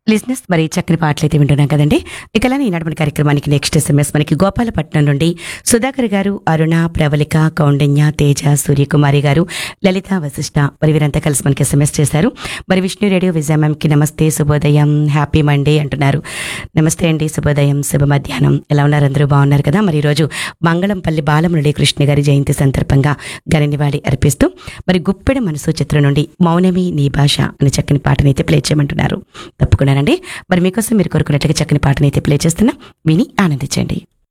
లిజినెస్ మరి చక్కని పాటలు అయితే వింటున్నాం కదండి ఇక అలానే ఈనాడు మన కార్యక్రమానికి నెక్స్ట్ ఎస్ఎంఎస్ మనకి గోపాలపట్నం నుండి సుధాకర్ గారు అరుణ ప్రవళిక కౌండిన్య తేజ సూర్యకుమారి గారు లలిత వశిష్ట మరి వీరంతా కలిసి మనకి ఎస్ఎంఎస్ చేశారు మరి విష్ణు రేడియో విజయ మ్యామ్కి నమస్తే శుభోదయం హ్యాపీ మండే అంటున్నారు నమస్తే అండి శుభోదయం శుభ మధ్యాహ్నం ఎలా ఉన్నారు అందరూ బాగున్నారు కదా మరి ఈరోజు మంగళంపల్లి బాలమురళి కృష్ణ గారి జయంతి సందర్భంగా ఘన నివాళి అర్పిస్తూ మరి గుప్పెడ మనసు చిత్రం నుండి మౌనమి నీ భాష అనే చక్కని పాటనైతే ప్లే చేయమంటున్నారు తప్పకుండానండి మరి మీకోసం మీరు కోరుకున్నట్లుగా చక్కని పాటనైతే ప్లే చేస్తున్నా విని ఆనందించండి